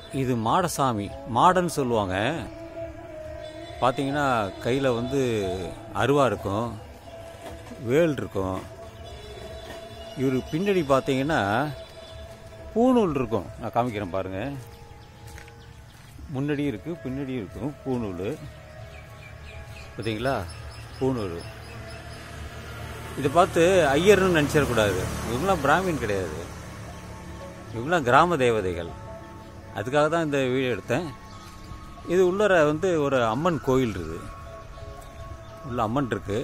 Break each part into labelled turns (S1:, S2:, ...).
S1: இது மாடசாமி மாடன்னு சொல்லுவாங்க பார்த்தீங்கன்னா கையில் வந்து அருவா இருக்கும் வேல் இருக்கும் இவருக்கு பின்னாடி பார்த்தீங்கன்னா பூநூல் இருக்கும் நான் காமிக்கிறேன் பாருங்கள் முன்னாடியும் இருக்குது பின்னாடியும் இருக்கும் பூநூல் பார்த்தீங்களா பூநூல் இதை பார்த்து ஐயர்னு நினச்சிடக்கூடாது இவங்களாம் பிராமின் கிடையாது இவங்களாம் கிராம தேவதைகள் அதுக்காக தான் இந்த வீடியோ எடுத்தேன் இது உள்ளர வந்து ஒரு அம்மன் கோயில் இருக்குது உள்ள அம்மன் இருக்கு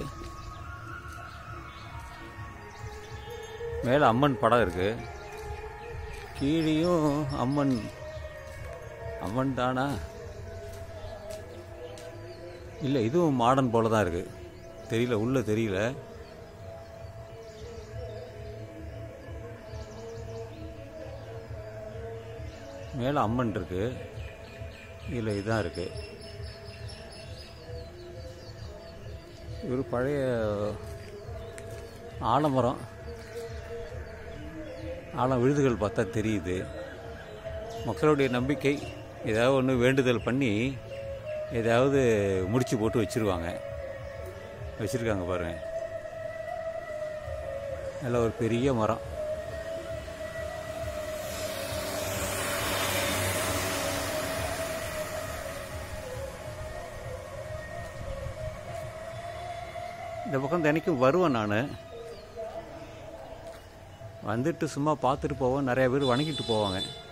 S1: மேலே அம்மன் படம் இருக்கு கீழேயும் அம்மன் அம்மன் தானா இல்லை இதுவும் மாடர்ன் போல தான் இருக்கு தெரியல உள்ள தெரியல மேலே அம்மன் இருக்கு இதில் இதுதான் இருக்கு ஒரு பழைய ஆலமரம் ஆலம் விழுதுகள் பார்த்தா தெரியுது மக்களுடைய நம்பிக்கை ஏதாவது ஒன்று வேண்டுதல் பண்ணி ஏதாவது முடிச்சு போட்டு வச்சிருவாங்க வச்சுருக்காங்க பாருங்க நல்ல ஒரு பெரிய மரம் இந்த பக்கம் தினைக்கும் வருவேன் நான் வந்துட்டு சும்மா பார்த்துட்டு போவேன் நிறைய பேர் வணங்கிட்டு போவாங்க